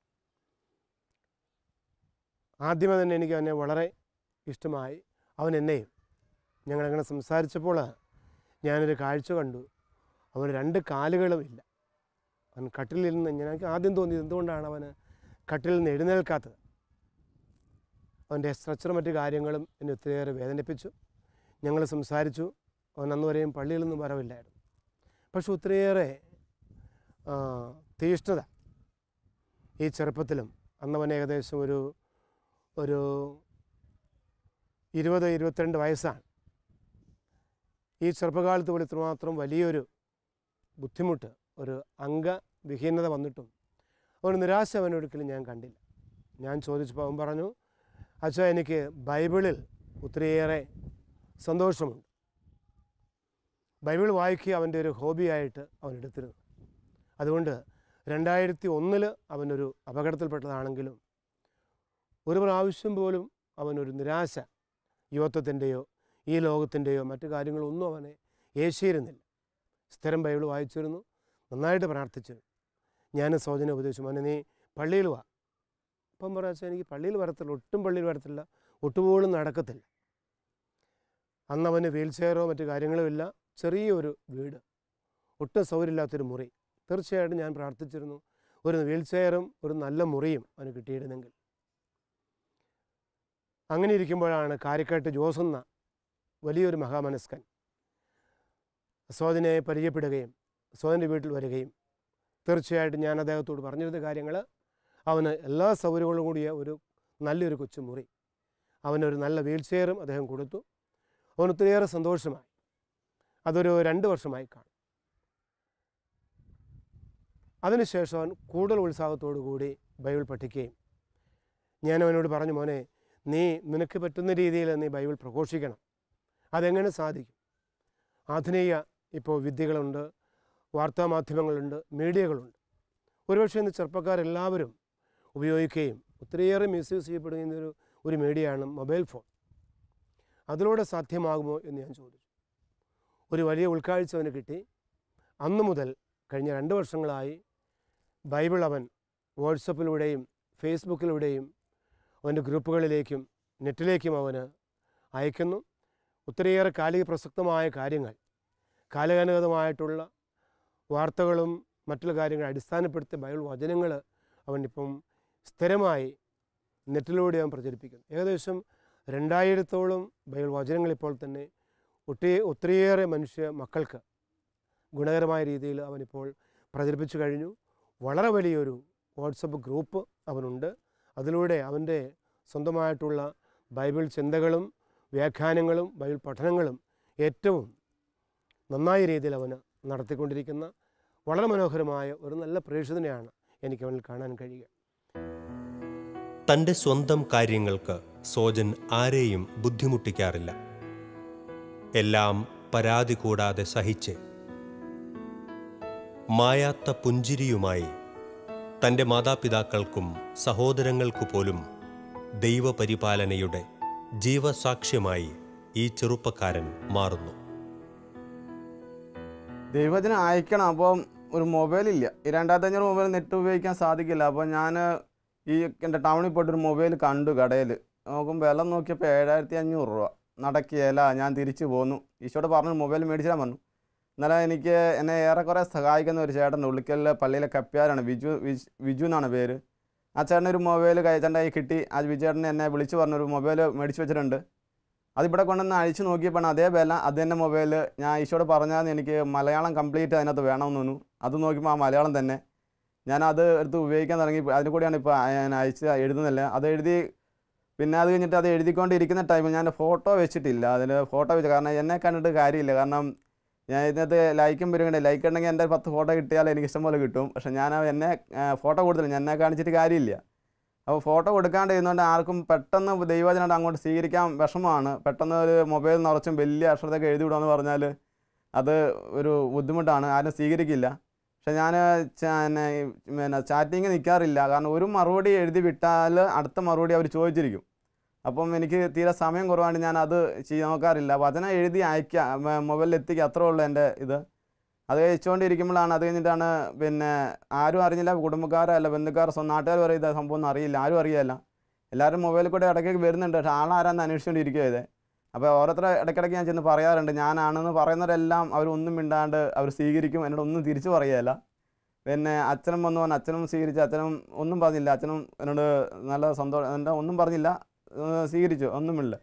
ആദ്യമേ തന്നെ എനിക്ക് അവനെ വളരെ ഇഷ്ടമായി അവൻ എന്നെയും ഞങ്ങളങ്ങനെ സംസാരിച്ചപ്പോൾ ഞാനൊരു കാഴ്ച കണ്ടു അവന് രണ്ട് കാലുകളും ഇല്ല അവൻ കട്ടിലിൽ നിന്ന് ഞാൻ എനിക്ക് ആദ്യം തോന്നിയത് എന്തുകൊണ്ടാണ് അവന് കട്ടിലിൽ നിന്ന് എഴുന്നേൽക്കാത്തത് അവൻ്റെ സ്ട്രക്ചറും മറ്റു കാര്യങ്ങളും എന്നെ ഒത്തിരിയേറെ വേദനിപ്പിച്ചു ഞങ്ങൾ സംസാരിച്ചു അവൻ അന്ന് വരെയും പള്ളിയിൽ നിന്നും വരവില്ലായിരുന്നു പക്ഷെ ഒത്തിരിയേറെ ആ, തീഷ്ണത ഈ ചെറുപ്പത്തിലും അന്നവൻ ഏകദേശം ഒരു ഒരു ഇരുപത് ഇരുപത്തിരണ്ട് വയസ്സാണ് ഈ ചെറുപ്പകാലത്ത് പോലും ഇത്രമാത്രം വലിയൊരു ബുദ്ധിമുട്ട് ഒരു അംഗവിഹീനത വന്നിട്ടും ഒരു നിരാശ അവനൊരിക്കലും ഞാൻ കണ്ടില്ല ഞാൻ ചോദിച്ചപ്പോൾ അവൻ പറഞ്ഞു അച്ഛാ എനിക്ക് ബൈബിളിൽ ഒത്തിരിയേറെ സന്തോഷമുണ്ട് ബൈബിൾ വായിക്കുക അവൻ്റെ ഒരു ഹോബിയായിട്ട് അവൻ എടുത്തിരുന്നു അതുകൊണ്ട് രണ്ടായിരത്തി ഒന്നിൽ അവനൊരു അപകടത്തിൽപ്പെട്ടതാണെങ്കിലും ഒരു പ്രാവശ്യം പോലും അവനൊരു നിരാശ യുവത്വത്തിൻ്റെയോ ഈ ലോകത്തിൻ്റെയോ മറ്റു കാര്യങ്ങളൊന്നും അവനെ ഏശിയിരുന്നില്ല സ്ഥിരം ബൈബിൾ വായിച്ചിരുന്നു നന്നായിട്ട് പ്രാർത്ഥിച്ചിരുന്നു ഞാൻ സോജന ഉപദേശിച്ചു മോനെ നീ പള്ളിയിൽ വാ അപ്പം പറയാച്ചാൽ എനിക്ക് പള്ളിയിൽ വരത്തില്ല ഒട്ടും പള്ളിയിൽ വരത്തില്ല ഒട്ടുപോലും നടക്കത്തില്ല അന്ന് അവന് വീൽ ചെയറോ മറ്റു കാര്യങ്ങളോ ഇല്ല ചെറിയൊരു വീട് ഒട്ടും സൗകര്യമില്ലാത്തൊരു മുറി തീർച്ചയായിട്ടും ഞാൻ പ്രാർത്ഥിച്ചിരുന്നു ഒരു വീൽ ചെയറും ഒരു നല്ല മുറിയും അവന് കിട്ടിയിരുന്നെങ്കിൽ അങ്ങനെ ഇരിക്കുമ്പോഴാണ് കാരിക്കാട്ട് ജോസെന്ന വലിയൊരു മഹാമനസ്കൻ സോദനെ പരിചയപ്പെടുകയും സോദൻ്റെ വീട്ടിൽ വരികയും തീർച്ചയായിട്ടും ഞാൻ അദ്ദേഹത്തോട് പറഞ്ഞിരുന്ന കാര്യങ്ങൾ അവന് എല്ലാ സൗകര്യങ്ങളും കൂടിയ ഒരു നല്ലൊരു കൊച്ചുമുറി അവനൊരു നല്ല വീൽ ചെയറും അദ്ദേഹം കൊടുത്തു അവന് ഒത്തിരിയേറെ സന്തോഷമായി അതൊരു രണ്ട് വർഷമായി കാണും അതിനുശേഷം അവൻ കൂടുതൽ ഉത്സാഹത്തോടു കൂടി ബൈബിൾ പഠിക്കുകയും ഞാൻ അവനോട് പറഞ്ഞു മോനെ നീ നിനക്ക് പറ്റുന്ന രീതിയിൽ നീ ബൈബിൾ പ്രഘോഷിക്കണം അതെങ്ങനെ സാധിക്കും ആധുനിക ഇപ്പോൾ വിദ്യകളുണ്ട് വാർത്താമാധ്യമങ്ങളുണ്ട് മീഡിയകളുണ്ട് ഒരുപക്ഷെ ഇന്ന് ചെറുപ്പക്കാരെല്ലാവരും ഉപയോഗിക്കുകയും ഒത്തിരിയേറെ മിസ്യൂസ് ചെയ്യപ്പെടുന്ന ഒരു ഒരു മീഡിയയാണ് മൊബൈൽ ഫോൺ അതിലൂടെ സാധ്യമാകുമോ എന്ന് ഞാൻ ചോദിച്ചു ഒരു വലിയ ഉൾക്കാഴ്ച അവന് കിട്ടി അന്നു മുതൽ കഴിഞ്ഞ രണ്ട് വർഷങ്ങളായി ബൈബിൾ അവൻ വാട്സപ്പിലൂടെയും ഫേസ്ബുക്കിലൂടെയും അവൻ്റെ ഗ്രൂപ്പുകളിലേക്കും നെറ്റിലേക്കും അവന് അയക്കുന്നു ഒത്തിരിയേറെ കാലിക പ്രസക്തമായ കാര്യങ്ങൾ കാലകാനുഗതമായിട്ടുള്ള വാർത്തകളും മറ്റുള്ള കാര്യങ്ങൾ അടിസ്ഥാനപ്പെടുത്തിയ ബൈബിൾ വചനങ്ങൾ അവൻ ഇപ്പം സ്ഥിരമായി നെറ്റിലൂടെ അവൻ പ്രചരിപ്പിക്കുന്നു ഏകദേശം രണ്ടായിരത്തോളം ബൈബിൾ വചനങ്ങൾ ഇപ്പോൾ തന്നെ ഒട്ടി ഒത്തിരിയേറെ മനുഷ്യ മക്കൾക്ക് ഗുണകരമായ രീതിയിൽ അവനിപ്പോൾ പ്രചരിപ്പിച്ചു കഴിഞ്ഞു വളരെ വലിയൊരു വാട്സപ്പ് ഗ്രൂപ്പ് അവനുണ്ട് അതിലൂടെ അവൻ്റെ സ്വന്തമായിട്ടുള്ള ബൈബിൾ ചിന്തകളും വ്യാഖ്യാനങ്ങളും ബൈബിൾ പഠനങ്ങളും ഏറ്റവും നന്നായ രീതിയിൽ അവന് നടത്തിക്കൊണ്ടിരിക്കുന്ന വളരെ മനോഹരമായ ഒരു നല്ല പ്രേക്ഷിതനെയാണ് എനിക്ക് അവനിൽ കാണാൻ കഴിയുക തൻ്റെ സ്വന്തം കാര്യങ്ങൾക്ക് സോജൻ ആരെയും ബുദ്ധിമുട്ടിക്കാറില്ല എല്ലാം പരാതി കൂടാതെ സഹിച്ച് മായാത്ത പുഞ്ചിരിയുമായി തൻ്റെ മാതാപിതാക്കൾക്കും സഹോദരങ്ങൾക്കു പോലും ദൈവപരിപാലനയുടെ ജീവസാക്ഷ്യമായി ഈ ചെറുപ്പക്കാരൻ മാറുന്നു ദൈവത്തിന് അയക്കണം അപ്പം ഒരു മൊബൈലില്ല ഈ രണ്ടായിരത്തി അഞ്ഞൂറ് മൊബൈൽ നെറ്റ് ഉപയോഗിക്കാൻ സാധിക്കില്ല അപ്പോൾ ഞാൻ ഈ എൻ്റെ ടൗണിൽ പോയിട്ട് ഒരു മൊബൈൽ കണ്ടു കടയിൽ നോക്കുമ്പോൾ വില നോക്കിയപ്പോൾ ഏഴായിരത്തി അഞ്ഞൂറ് രൂപ നടക്കിയല്ല ഞാൻ തിരിച്ചു പോന്നു ഈശോട് പറഞ്ഞു മൊബൈൽ മേടിച്ചാൽ പറഞ്ഞു ഇന്നലെ എനിക്ക് എന്നെ ഏറെക്കുറെ സഹായിക്കുന്ന ഒരു ചേട്ടൻ ഉള്ളിക്കലിലെ പള്ളിയിലെ കപ്പ്യാരാണ് വിജു വിജ്- വിജു എന്നാണ് പേര് ആ ചേട്ടൻ ഒരു മൊബൈൽ ചേട്ടൻ്റെ കയ്യിൽ കിട്ടി ആ വിജയേട്ടൻ എന്നെ വിളിച്ച് പറഞ്ഞൊരു മൊബൈൽ മേടിച്ച് വെച്ചിട്ടുണ്ട് അതിവിടെ കൊണ്ടുവന്ന് അഴിച്ച് നോക്കിയപ്പോൾ അതേ വില അത് തന്നെ മൊബൈൽ ഞാൻ ഈശോട് പറഞ്ഞാൽ എനിക്ക് മലയാളം കംപ്ലീറ്റ് അതിനകത്ത് വേണമെന്ന് തോന്നുന്നു അത് നോക്കിയപ്പോൾ ആ മലയാളം തന്നെ ഞാൻ അത് എടുത്ത് ഉപയോഗിക്കാൻ തുടങ്ങി അതിന് കൂടിയാണ് ഇപ്പോൾ ഞാൻ അയച്ച് എഴുതുന്നില്ല അത് എഴുതി പിന്നെ അത് കഴിഞ്ഞിട്ട് അത് എഴുതിക്കൊണ്ടിരിക്കുന്ന ടൈമിൽ ഞാൻ ഫോട്ടോ വെച്ചിട്ടില്ല അതിൽ ഫോട്ടോ വെച്ച് കാരണം എന്നെ കണ്ടിട്ട് കാര്യമില്ല കാരണം ഞാൻ ഇതിനകത്ത് ലൈക്കും വരുന്നുണ്ട് ലൈക്ക് ഉണ്ടെങ്കിൽ എൻ്റെ പത്ത് ഫോട്ടോ കിട്ടിയാൽ എനിക്ക് ഇഷ്ടം പോലെ കിട്ടും പക്ഷെ ഞാൻ ആ എന്നെ ഫോട്ടോ കൊടുത്തില്ല എന്നെ കാണിച്ചിട്ട് കാര്യമില്ല അപ്പോൾ ഫോട്ടോ കൊടുക്കാണ്ട് ഇരുന്നുകൊണ്ട് ആർക്കും പെട്ടെന്ന് ദൈവജനോട് അങ്ങോട്ട് സ്വീകരിക്കാൻ വിഷമമാണ് പെട്ടെന്ന് ഒരു മൊബൈൽ നിറച്ചും വലിയ അക്ഷരത്തൊക്കെ എഴുതി വിടുമെന്ന് പറഞ്ഞാൽ അത് ഒരു ബുദ്ധിമുട്ടാണ് ആരും സ്വീകരിക്കില്ല പക്ഷെ ഞാൻ പിന്നെ ചാറ്റിങ് നിൽക്കാറില്ല കാരണം ഒരു മറുപടി എഴുതി വിട്ടാൽ അടുത്ത മറുപടി അവർ ചോദിച്ചിരിക്കും അപ്പം എനിക്ക് തീരെ സമയം കുറവാണ്ട് ഞാൻ അത് ചെയ്യാൻ നോക്കാറില്ല വചനം എഴുതി അയക്കുക മൊബൈലിൽ എത്തിക്കുക അത്രേ ഉള്ളൂ എൻ്റെ ഇത് അത് കഴിച്ചുകൊണ്ടിരിക്കുമ്പോഴാണ് അത് കഴിഞ്ഞിട്ടാണ് പിന്നെ ആരും അറിഞ്ഞില്ല കുടുംബക്കാരോ അല്ല ബന്ധുക്കാരോ സ്വന്തം നാട്ടുകാർ വരെ ഇത് സംഭവം ഒന്നും അറിയില്ല ആരും അറിയില്ല എല്ലാവരും മൊബൈലിൽ കൂടെ ഇടയ്ക്കൊക്കെ വരുന്നുണ്ട് പക്ഷേ ആളാരാന്ന് അന്വേഷിച്ചുകൊണ്ടിരിക്കുക ഇത് അപ്പോൾ ഓരോരുത്തർ ഇടയ്ക്കിടയ്ക്ക് ഞാൻ ചെന്ന് പറയാറുണ്ട് ഞാനാണെന്ന് പറയുന്നവരെല്ലാം അവരൊന്നും മിണ്ടാണ്ട് അവർ സ്വീകരിക്കും എന്നോട് ഒന്നും തിരിച്ചു പറയുകയില്ല പിന്നെ അച്ഛനും വന്നു പറഞ്ഞു അച്ഛനും സ്വീകരിച്ചു അച്ഛനും ഒന്നും പറഞ്ഞില്ല അച്ഛനും എന്നോട് നല്ല സന്തോഷം എന്താ ഒന്നും പറഞ്ഞില്ല ഏഹ് സ്വീകരിച്ചു ഒന്നുമില്ല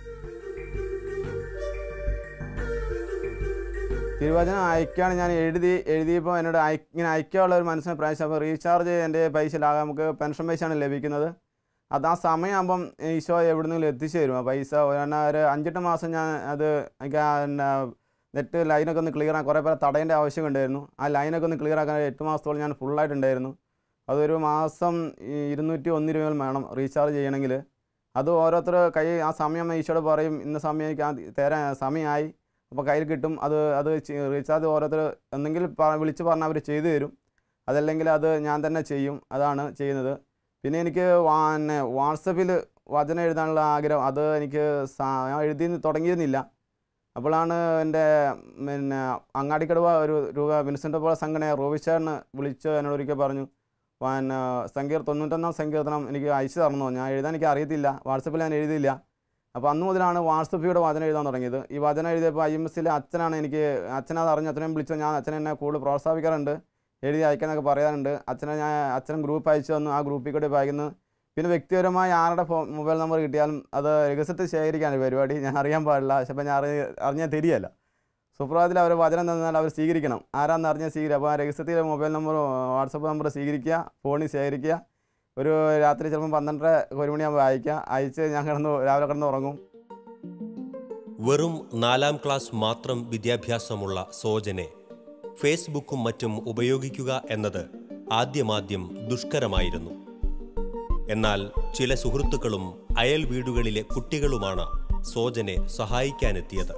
തിരുവചനം അയക്കാണ് ഞാൻ എഴുതി എഴുതിയപ്പോൾ എന്നോട് അയ ഇങ്ങനെ അയക്കാനുള്ള ഒരു മനസ്സിന് പ്രാവശ്യം അപ്പോൾ റീചാർജ് എൻ്റെ പൈസയിലാകാം നമുക്ക് പെൻഷൻ പൈസയാണ് ലഭിക്കുന്നത് അത് ആ സമയമാകുമ്പം ഈശോ എവിടുന്നെങ്കിലും എത്തിച്ചു തരും ആ പൈസ ഒരെണ്ണം ഒരു അഞ്ചെട്ട് മാസം ഞാൻ അത് എനിക്ക് ആ എന്നാ നെറ്റ് ലൈനൊക്കെ ഒന്ന് ക്ലിയർ ആക്കാൻ കുറേ പേരെ തടയേണ്ട ആവശ്യം ഉണ്ടായിരുന്നു ആ ലൈനൊക്കെ ഒന്ന് ക്ലിയർ ആക്കാൻ എട്ട് മാസത്തോളം ഞാൻ ഫുള്ളായിട്ടുണ്ടായിരുന്നു അതൊരു മാസം ഈ ഇരുന്നൂറ്റി ഒന്ന് രൂപ വേണം റീചാർജ് ചെയ്യണമെങ്കിൽ അത് ഓരോരുത്തർ കൈ ആ സമയം ഈശോട് പറയും ഇന്ന സമയം എനിക്ക് ആ തരാൻ സമയമായി അപ്പോൾ കയ്യിൽ കിട്ടും അത് അത് ചെ- റീചാർജ് ഓരോരുത്തർ എന്തെങ്കിലും പ- വിളിച്ച് പറഞ്ഞാൽ അവർ ചെയ്തു തരും അതല്ലെങ്കിൽ അത് ഞാൻ തന്നെ ചെയ്യും അതാണ് ചെയ്യുന്നത് പിന്നെ എനിക്ക് വാ- പിന്നെ വാട്സപ്പിൽ വചനം എഴുതാനുള്ള ആഗ്രഹം അത് എനിക്ക് സാ- ഞാൻ എഴുതി തുടങ്ങിയിരുന്നില്ല അപ്പോഴാണ് എൻ്റെ പിന്നെ അങ്ങാടിക്കടുവ ഒരു രൂപ വിൻസെൻ്റ് പോലെ സംഘടന റോബിച്ചേറിന് വിളിച്ച് എന്നോട് ഒരിക്കൽ പറഞ്ഞു പിന്നെ സങ്കീർ തൊണ്ണൂറ്റൊന്നാം സങ്കീർത്തനം എനിക്ക് അയച്ചു തരണം ഞാൻ എഴുതാൻ എനിക്ക് അറിയത്തില്ല വാട്സപ്പിൽ ഞാൻ എഴുതിയില്ല അപ്പോൾ അന്ന് മുതലാണ് വാട്സപ്പിലൂടെ വചനം എഴുതാൻ തുടങ്ങിയത് ഈ വചനം എഴുതിയപ്പോൾ ഐ എം എസ്സിലെ അച്ഛനാണ് എനിക്ക് അച്ഛനത് അറിഞ്ഞ് അച്ഛനെ വിളിച്ചു ഞാൻ അച്ഛനെ എന്നെ കൂടുതൽ പ്രോത്സാഹിപ്പിക്കാറുണ്ട് എഴുതി അയക്കാനൊക്കെ പറയാറുണ്ട് അച്ഛനെ ഞാൻ അച്ഛനും ഗ്രൂപ്പ് അയച്ചു തന്നു ആ ഗ്രൂപ്പിൽ കൂടെ വായിക്കുന്നു പിന്നെ വ്യക്തിപരമായി ആരുടെ ഫോ മൊബൈൽ നമ്പർ കിട്ടിയാലും അത് രഹസ്യത്തിൽ ശേഖരിക്കാണ് പരിപാടി ഞാൻ അറിയാൻ പാടില്ല പക്ഷേ ഇപ്പം ഞാൻ അറിയ അറിഞ്ഞാൽ തിരിയല്ല സുപ്രഭാതത്തിൽ അവർ വചനം തന്നാൽ അവർ സ്വീകരിക്കണം ആരാന്ന് അറിഞ്ഞാൽ സ്വീകരിക്കുക അപ്പോൾ ആ രഹസ്യത്തിൽ മൊബൈൽ നമ്പർ വാട്സപ്പ് നമ്പർ സ്വീകരിക്കുക ഫോണിൽ ശേഖരിക്കുക ഒരു രാത്രി ചിലപ്പോൾ പന്ത്രണ്ടര ഒരു മണിയാകുമ്പോൾ അയക്കുക അയച്ച് ഞാൻ കിടന്ന് രാവിലെ കിടന്ന് ഉറങ്ങും വെറും നാലാം ക്ലാസ് മാത്രം വിദ്യാഭ്യാസമുള്ള സോജനെ ഫേസ്ബുക്കും മറ്റും ഉപയോഗിക്കുക എന്നത് ആദ്യമാദ്യം ദുഷ്കരമായിരുന്നു എന്നാൽ ചില സുഹൃത്തുക്കളും അയൽ വീടുകളിലെ കുട്ടികളുമാണ് സോജനെ സഹായിക്കാനെത്തിയത്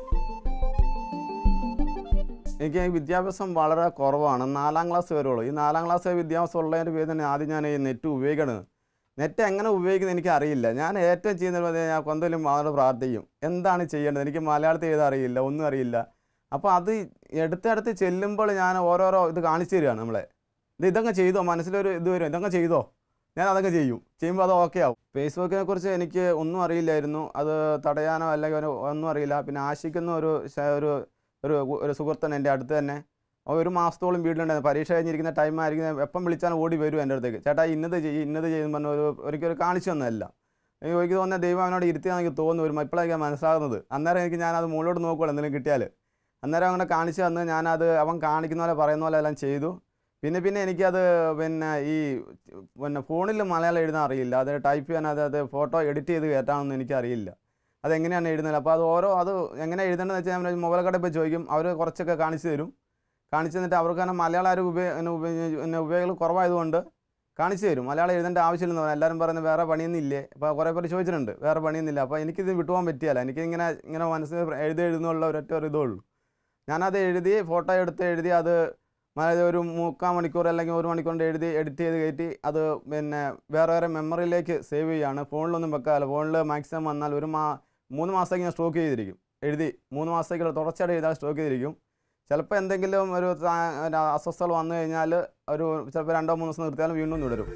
എനിക്ക് ഈ വിദ്യാഭ്യാസം വളരെ കുറവാണ് നാലാം ക്ലാസ് വരെയുള്ളൂ ഈ നാലാം ക്ലാസ് വരെ വിദ്യാഭ്യാസം ഉള്ളതിൻ്റെ പേര് തന്നെ ആദ്യം ഞാൻ ഈ നെറ്റ് ഉപയോഗിക്കണത് നെറ്റ് എങ്ങനെ ഉപയോഗിക്കുന്നത് എനിക്ക് അറിയില്ല ഞാൻ ഏറ്റവും ചെയ്യുന്നത് ഞാൻ കൊന്തലും മാതോട് പ്രാർത്ഥിക്കും എന്താണ് ചെയ്യേണ്ടത് എനിക്ക് മലയാളത്തിൽ എഴുതാൻ അറിയില്ല ഒന്നും അറിയില്ല അപ്പോൾ അത് എടുത്തടുത്ത് ചെല്ലുമ്പോൾ ഞാൻ ഓരോരോ ഇത് കാണിച്ചു തരികയാണ് നമ്മളെ ഇത് ഇതങ്ങ് ചെയ്തോ മനസ്സിലൊരു ഇത് വരും ഇതങ്ങ് ചെയ്തോ ഞാൻ അതൊക്കെ ചെയ്യും ചെയ്യുമ്പോൾ അത് ഓക്കെ ആവും ഫേസ്ബുക്കിനെ കുറിച്ച് എനിക്ക് ഒന്നും അറിയില്ലായിരുന്നു അത് തടയാനോ അല്ലെങ്കിൽ ഒരു ഒന്നും അറിയില്ല പിന്നെ ആശിക്കുന്ന ഒരു ശ- ഒരു ഒരു ഒരു സുഹൃത്താണ് എൻ്റെ അടുത്ത് തന്നെ അവൻ ഒരു മാസത്തോളം വീട്ടിലുണ്ടായിരുന്നു പരീക്ഷ കഴിഞ്ഞിരിക്കുന്ന ടൈം ആയിരിക്കും എപ്പം വിളിച്ചാലും ഓടി വരും എൻ്റെ അടുത്തേക്ക് ചേട്ടാ ഇന്നത് ചെയ്യും ഇന്നത് ചെയ്യും പറഞ്ഞ ഒരു ഒരിക്കലും കാണിച്ചു തന്നതല്ല എനിക്ക് എനിക്ക് തോന്നുന്നത് ദൈവം അവനോട് ഇരുത്തിയാൽ എനിക്ക് തോന്നുന്നു ഒരു ഇപ്പോഴാണ് മനസ്സിലാകുന്നത് അന്നേരം എനിക്ക് ഞാനത് മുകളിലോട്ട് നോക്കുകയുള്ളൂ എന്തെങ്കിലും കിട്ടിയാൽ അന്നേരം അങ്ങനെ കാണിച്ചു തന്ന് ഞാനത് അവൻ കാണിക്കുന്ന പോലെ പറയുന്ന പോലെ എല്ലാം ചെയ്തു പിന്നെ പിന്നെ എനിക്കത് പിന്നെ ഈ പിന്നെ ഫോണിൽ മലയാളം എഴുതാൻ അറിയില്ല അത് ടൈപ്പ് ചെയ്യാൻ അത് അത് ഫോട്ടോ എഡിറ്റ് ചെയ്ത് കയറ്റാമെന്ന് എനിക്കറിയില്ല അതെങ്ങനെയാണ് എഴുതുന്നത് അപ്പോൾ അത് ഓരോ അത് എങ്ങനെ എഴുതേണ്ടതെന്ന് വെച്ചാൽ ഞാൻ മൊബൈൽ കടയിൽ പോയി ചോദിക്കും അവർ കുറച്ചൊക്കെ കാണിച്ചു തരും കാണിച്ചു തന്നിട്ട് അവർക്ക് തന്നെ മലയാളം ആരും ഉപയോഗ പിന്നെ ഉപയോഗ- പിന്നെ ഉപയോഗങ്ങൾ കുറവായതുകൊണ്ട് കാണിച്ചു തരും മലയാളം എഴുതേണ്ട ആവശ്യമില്ലെന്ന് പറഞ്ഞു എല്ലാവരും പറയുന്നത് വേറെ പണിയൊന്നും ഇല്ലേ അപ്പോൾ കുറേ പേര് ചോദിച്ചിട്ടുണ്ട് വേറെ പണിയൊന്നുമില്ല അപ്പോൾ എനിക്കിത് വിട്ടുപോകാൻ പറ്റിയല്ല എനിക്ക് ഇങ്ങനെ ഇങ്ങനെ മനസ്സിൽ എഴുതി എഴുതുന്നുള്ള ഒരൊറ്റ ഒരു ഇതേ ഉള്ളൂ ഞാനത് എഴുതി ഫോട്ടോ എടുത്ത് എഴുതി അത് മ- ഒരു മുക്കാൽ മണിക്കൂർ അല്ലെങ്കിൽ ഒരു മണിക്കൂർ കൊണ്ട് എഴുതി എഡിറ്റ് ചെയ്ത് കയറ്റി അത് പിന്നെ വേറെ വേറെ മെമ്മറിയിലേക്ക് സേവ് ചെയ്യുകയാണ് ഫോണിലൊന്നും വെക്കാറില്ല ഫോണിൽ മാക്സിമം വന്നാൽ ഒരു മാ മൂന്ന് മാസത്തേക്ക് ഞാൻ സ്റ്റോക്ക് ചെയ്തിരിക്കും എഴുതി മൂന്ന് മാസത്തേക്ക് തുടർച്ചയായിട്ട് എഴുതാൻ സ്റ്റോക്ക് ചെയ്തിരിക്കും ചിലപ്പോൾ എന്തെങ്കിലും ഒരു താ- ഒരു അസ്വസ്ഥത വന്നു കഴിഞ്ഞാൽ ഒരു ചിലപ്പോൾ രണ്ടോ മൂന്നോ ദിവസം നിർത്തിയാലും വീണ്ടും തുടരും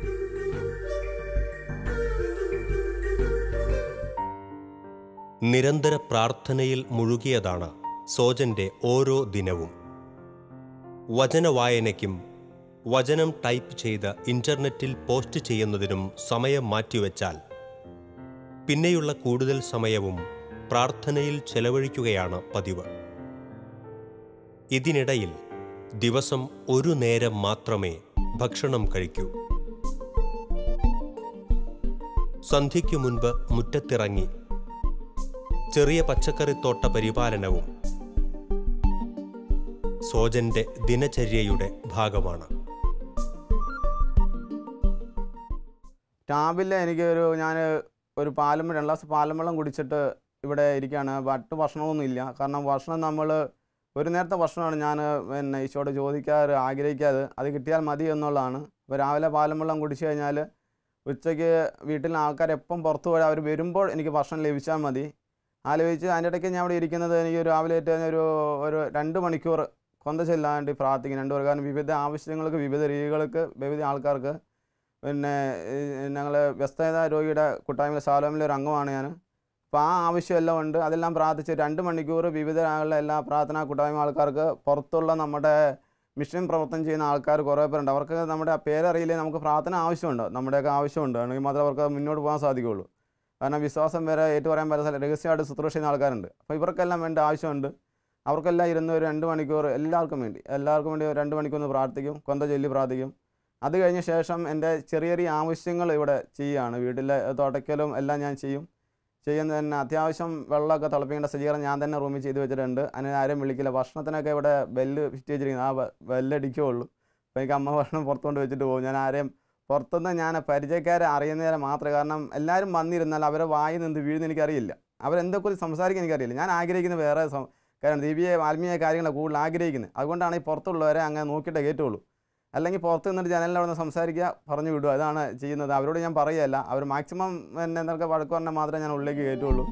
നിരന്തര പ്രാർത്ഥനയിൽ മുഴുകിയതാണ് സോജന്റെ ഓരോ ദിനവും വചനവായനയ്ക്കും വചനം ടൈപ്പ് ചെയ്ത് ഇന്റർനെറ്റിൽ പോസ്റ്റ് ചെയ്യുന്നതിനും സമയം മാറ്റിവെച്ചാൽ പിന്നെയുള്ള കൂടുതൽ സമയവും പ്രാർത്ഥനയിൽ ചെലവഴിക്കുകയാണ് പതിവ് ഇതിനിടയിൽ ദിവസം ഒരു നേരം മാത്രമേ ഭക്ഷണം കഴിക്കൂ സന്ധ്യയ്ക്കു മുൻപ് മുറ്റത്തിറങ്ങി ചെറിയ പച്ചക്കറിത്തോട്ട പരിപാലനവും സോജന്റെ ദിനചര്യയുടെ ഭാഗമാണ് രാവിലെ എനിക്ക് ഒരു ഞാൻ ഒരു പാലും രണ്ട് ഗ്ലാസ് പാലും വെള്ളം കുടിച്ചിട്ട് ഇവിടെ ഇരിക്കുകയാണ് മറ്റ് ഭക്ഷണമൊന്നും ഇല്ല കാരണം ഭക്ഷണം നമ്മൾ ഒരു നേരത്തെ ഭക്ഷണമാണ് ഞാൻ പിന്നെ ഈശോട് ചോദിക്കാറ് ആഗ്രഹിക്കാതെ അത് കിട്ടിയാൽ മതി എന്നുള്ളതാണ് അപ്പോൾ രാവിലെ പാലും വെള്ളം കുടിച്ചു കഴിഞ്ഞാൽ ഉച്ചയ്ക്ക് വീട്ടിൽ ആൾക്കാർ എപ്പം പുറത്തു പോയാൽ അവർ വരുമ്പോൾ എനിക്ക് ഭക്ഷണം ലഭിച്ചാൽ മതി ആ ലഭിച്ച് അതിൻ്റെ ഇടയ്ക്ക് ഞാൻ ഇവിടെ ഇരിക്കുന്നത് എനിക്ക് രാവിലെ ഏറ്റ ഒരു ഒരു രണ്ട് മണിക്കൂർ കൊന്ത ചെല്ലാണ്ട് പ്രാർത്ഥിക്കും രണ്ട് പേർ കാരണം വിവിധ ആവശ്യങ്ങൾക്ക് വിവിധ രീതികൾക്ക് വിവിധ ആൾക്കാർക്ക് പിന്നെ ഞങ്ങൾ വ്യസ്തത രോഗിയുടെ കൂട്ടായ്മയിലെ സാലോമിലെ ഒരു അംഗമാണ് ഞാൻ അപ്പോൾ ആ ആവശ്യമെല്ലാം ഉണ്ട് അതെല്ലാം പ്രാർത്ഥിച്ച് രണ്ട് മണിക്കൂർ വിവിധ ആളുടെ എല്ലാ പ്രാർത്ഥനാ കൂട്ടായ്മ ആൾക്കാർക്ക് പുറത്തുള്ള നമ്മുടെ മിഷൻ പ്രവർത്തനം ചെയ്യുന്ന ആൾക്കാർ കുറേ പേരുണ്ട് അവർക്ക് നമ്മുടെ പേരറിയില്ലേ നമുക്ക് പ്രാർത്ഥന ആവശ്യമുണ്ട് നമ്മുടെയൊക്കെ ആവശ്യമുണ്ട് അല്ലെങ്കിൽ മാത്രമേ അവർക്ക് മുന്നോട്ട് പോകാൻ സാധിക്കുകയുള്ളൂ കാരണം വിശ്വാസം വരെ ഏറ്റു പറയാൻ പറ്റുന്ന രഹസ്യമായിട്ട് ശുശ്രൂഷ ചെയ്യുന്ന ആൾക്കാരുണ്ട് അപ്പോൾ ഇവർക്കെല്ലാം വേണ്ട ആവശ്യമുണ്ട് അവർക്കെല്ലാം ഇരുന്ന് ഒരു രണ്ട് മണിക്കൂർ എല്ലാവർക്കും വേണ്ടി എല്ലാവർക്കും വേണ്ടി ഒരു രണ്ട് മണിക്കൂർ ഒന്ന് പ്രാർത്ഥിക്കും കൊന്ത ചൊല്ലി പ്രാർത്ഥിക്കും അത് കഴിഞ്ഞ ശേഷം എൻ്റെ ചെറിയ ചെറിയ ആവശ്യങ്ങൾ ഇവിടെ ചെയ്യുകയാണ് വീട്ടിലെ തുടയ്ക്കലും എല്ലാം ഞാൻ ചെയ്യും ചെയ്യുന്ന തന്നെ അത്യാവശ്യം വെള്ളമൊക്കെ തിളപ്പിക്കേണ്ട സജ്ജീകരണം ഞാൻ തന്നെ റൂമിൽ ചെയ്ത് വെച്ചിട്ടുണ്ട് അതിന് ആരും വിളിക്കില്ല ഭക്ഷണത്തിനൊക്കെ ഇവിടെ ബെല്ല് ഫിറ്റ് വെച്ചിരിക്കുന്നത് ആ ബെല്ലടിക്കുകയുള്ളൂ അപ്പോൾ എനിക്ക് അമ്മ ഭക്ഷണം പുറത്തുകൊണ്ട് വെച്ചിട്ട് പോകും ഞാൻ ആരെയും പുറത്തുനിന്ന് ഞാൻ പരിചയക്കാരെ അറിയുന്നവരെ മാത്രമേ കാരണം എല്ലാവരും വന്നിരുന്നാൽ അവരെ വായി നിന്ന് വീഴുന്ന എനിക്കറിയില്ല അവരെന്തെക്കുറിച്ച് സംസാരിക്കാൻ എനിക്കറിയില്ല ഞാൻ ആഗ്രഹിക്കുന്ന വേറെ സം- കാരണം ദീപിയെ ആത്മീയ കാര്യങ്ങളാണ് കൂടുതൽ ആഗ്രഹിക്കുന്നത് അതുകൊണ്ടാണ് ഈ പുറത്തുള്ളവരെ അങ്ങനെ നോക്കിയിട്ടേ കയറ്റുള്ളൂ അല്ലെങ്കിൽ പുറത്ത് നിന്നിട്ട് ജനലിൽ അവിടെ നിന്ന് സംസാരിക്കുക പറഞ്ഞു വിടുക അതാണ് ചെയ്യുന്നത് അവരോട് ഞാൻ പറയുകയല്ല അവർ മാക്സിമം എന്നെ എന്തൊക്കെ വഴക്ക് പറഞ്ഞാൽ മാത്രമേ ഞാൻ ഉള്ളിലേക്ക് കയറ്റുള്ളൂ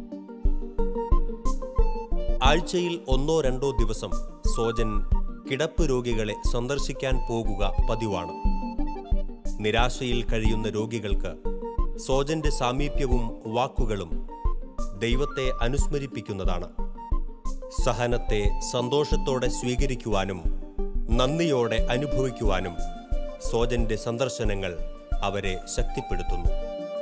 ആഴ്ചയിൽ ഒന്നോ രണ്ടോ ദിവസം സോജൻ കിടപ്പ് രോഗികളെ സന്ദർശിക്കാൻ പോകുക പതിവാണ് നിരാശയിൽ കഴിയുന്ന രോഗികൾക്ക് സോജന്റെ സാമീപ്യവും വാക്കുകളും ദൈവത്തെ അനുസ്മരിപ്പിക്കുന്നതാണ് സഹനത്തെ സന്തോഷത്തോടെ സ്വീകരിക്കുവാനും നന്ദിയോടെ അനുഭവിക്കുവാനും സോജന്റെ സന്ദർശനങ്ങൾ അവരെ ശക്തിപ്പെടുത്തുന്നു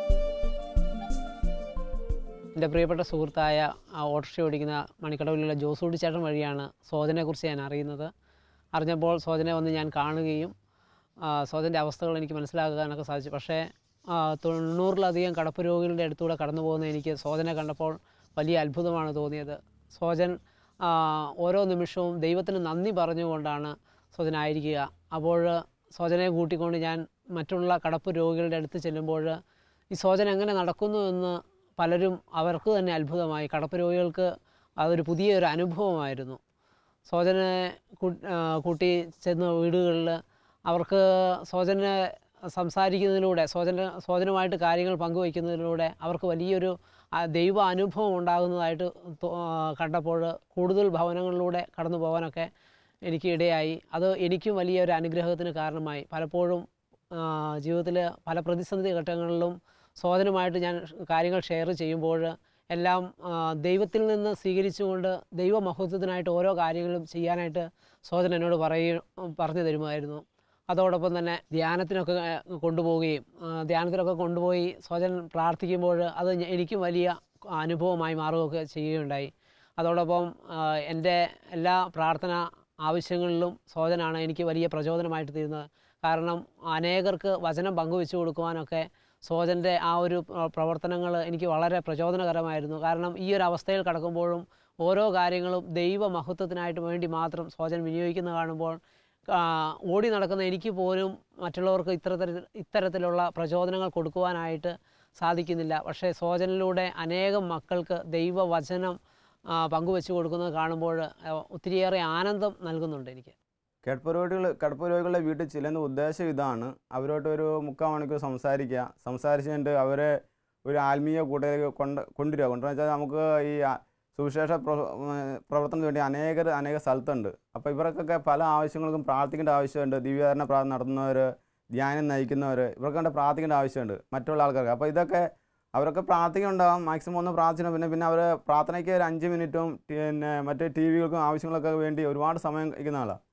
എൻ്റെ പ്രിയപ്പെട്ട സുഹൃത്തായ ആ ഓട്ടോറിക്ഷ ഓടിക്കുന്ന മണിക്കടവിലുള്ള ജോസൂടി ചേട്ടൻ വഴിയാണ് സോജനെക്കുറിച്ച് ഞാൻ അറിയുന്നത് അറിഞ്ഞപ്പോൾ സോജനെ വന്ന് ഞാൻ കാണുകയും ആ, സോജൻ്റെ അവസ്ഥകൾ എനിക്ക് മനസ്സിലാക്കാനൊക്കെ സാധിച്ചു പക്ഷേ ആ, തൊണ്ണൂറിലധികം കടപ്പ് രോഗികളുടെ അടുത്തൂടെ കടന്നു പോകുന്ന എനിക്ക് സോജനെ കണ്ടപ്പോൾ വലിയ അത്ഭുതമാണ് തോന്നിയത് സോജൻ ആ, ഓരോ നിമിഷവും ദൈവത്തിന് നന്ദി പറഞ്ഞുകൊണ്ടാണ് സോജനായിരിക്കുക അപ്പോൾ സോജനെ കൂട്ടിക്കൊണ്ട് ഞാൻ മറ്റുള്ള കടപ്പ് രോഗികളുടെ അടുത്ത് ചെല്ലുമ്പോൾ ഈ സോജൻ എങ്ങനെ നടക്കുന്നു എന്ന് പലരും അവർക്ക് തന്നെ അത്ഭുതമായി കടപ്പ് രോഗികൾക്ക് അതൊരു പുതിയൊരു അനുഭവമായിരുന്നു സോജനെ കൂ- ആ, കൂട്ടി ചെന്ന് വീടുകളിൽ അവർക്ക് സോജനെ സംസാരിക്കുന്നതിലൂടെ സോജന സോജനുമായിട്ട് കാര്യങ്ങൾ പങ്കുവയ്ക്കുന്നതിലൂടെ അവർക്ക് വലിയൊരു ആ, ദൈവ അനുഭവം ഉണ്ടാകുന്നതായിട്ട് തോ- ആ, കണ്ടപ്പോൾ കൂടുതൽ ഭവനങ്ങളിലൂടെ കടന്നു പോകാനൊക്കെ എനിക്ക് ഇടയായി അത് എനിക്കും വലിയൊരു അനുഗ്രഹത്തിന് കാരണമായി പലപ്പോഴും ജീവിതത്തിൽ പല പ്രതിസന്ധി ഘട്ടങ്ങളിലും സോദനുമായിട്ട് ഞാൻ കാര്യങ്ങൾ ഷെയർ ചെയ്യുമ്പോൾ എല്ലാം ആ, ദൈവത്തിൽ നിന്ന് സ്വീകരിച്ചുകൊണ്ട് ദൈവമഹത്വത്തിനായിട്ട് ഓരോ കാര്യങ്ങളും ചെയ്യാനായിട്ട് സോദൻ എന്നോട് പറയ പറഞ്ഞു തരുമായിരുന്നു അതോടൊപ്പം തന്നെ ധ്യാനത്തിനൊക്കെ ആ, കൊണ്ടുപോവുകയും ആ, ധ്യാനത്തിനൊക്കെ കൊണ്ടുപോയി സോജൻ പ്രാർത്ഥിക്കുമ്പോൾ അത് ഞ- എനിക്കും വലിയ അനുഭവമായി മാറുകയൊക്കെ ചെയ്യുകയുണ്ടായി അതോടൊപ്പം ആ, എൻ്റെ എല്ലാ പ്രാർത്ഥന ആവശ്യങ്ങളിലും സോജനാണ് എനിക്ക് വലിയ പ്രചോദനമായിട്ട് തീരുന്നത് കാരണം അനേകർക്ക് വചനം പങ്കുവെച്ചു കൊടുക്കുവാനൊക്കെ സോജൻ്റെ ആ ഒരു പ്രവർത്തനങ്ങൾ എനിക്ക് വളരെ പ്രചോദനകരമായിരുന്നു കാരണം ഈ ഒരു അവസ്ഥയിൽ കടക്കുമ്പോഴും ഓരോ കാര്യങ്ങളും ദൈവമഹത്വത്തിനായിട്ട് വേണ്ടി മാത്രം സോജൻ വിനിയോഗിക്കുന്ന കാണുമ്പോൾ ആ, ഓടി നടക്കുന്ന എനിക്ക് പോലും മറ്റുള്ളവർക്ക് ഇത്തരത്തിൽ ഇത്തരത്തിലുള്ള പ്രചോദനങ്ങൾ കൊടുക്കുവാനായിട്ട് സാധിക്കുന്നില്ല പക്ഷേ സോജനിലൂടെ അനേകം മക്കൾക്ക് ദൈവവചനം ആ, പങ്കുവെച്ചു കൊടുക്കുന്നത് കാണുമ്പോൾ ആ, ഒത്തിരിയേറെ ആനന്ദം നൽകുന്നുണ്ട് എനിക്ക് കിടപ്പ് രോഗികൾ കിടപ്പ് രോഗികളുടെ വീട്ടിൽ ചെല്ലുന്ന ഉദ്ദേശം ഇതാണ് അവരോട്ട് ഒരു മുക്കാൽ മണിക്കൂർ സംസാരിക്കുക സംസാരിച്ചുകൊണ്ട് അവരെ ഒരു ആത്മീയ കൂട്ടത്തിലേക്ക് കൊണ്ട് കൊണ്ടുവരിക കൊണ്ടുവന്ന് വെച്ചാൽ നമുക്ക് ഈ ആ- സുവിശേഷ പ്ര- ഉം, പ്രവർത്തനത്തിന് വേണ്ടി അനേകർ അനേക സ്ഥലത്തുണ്ട് അപ്പോൾ ഇവർക്കൊക്കെ പല ആവശ്യങ്ങൾക്കും പ്രാർത്ഥിക്കേണ്ട ആവശ്യമുണ്ട് ദിവ്യകരണ പ്രാർത്ഥന നടത്തുന്നവർ ധ്യാനം നയിക്കുന്നവർ ഇവർക്കൊക്കെ പ്രാർത്ഥിക്കേണ്ട ആവശ്യമുണ്ട് മറ്റുള്ള ആൾക്കാർക്ക് അപ്പോൾ ഇതൊക്കെ അവരൊക്കെ പ്രാർത്ഥിക്കുന്നുണ്ടാകും മാക്സിമം ഒന്ന് പ്രാർത്ഥിക്കണം പിന്നെ പിന്നെ അവർ പ്രാർത്ഥനയ്ക്ക് ഒരു അഞ്ച് മിനിറ്റും പിന്നെ മറ്റേ ടി വികൾക്കും ആവശ്യങ്ങൾക്കൊക്കെ വേണ്ടി ഒരുപാട് സമയം ഇരിക്കുന്ന ആളാണ്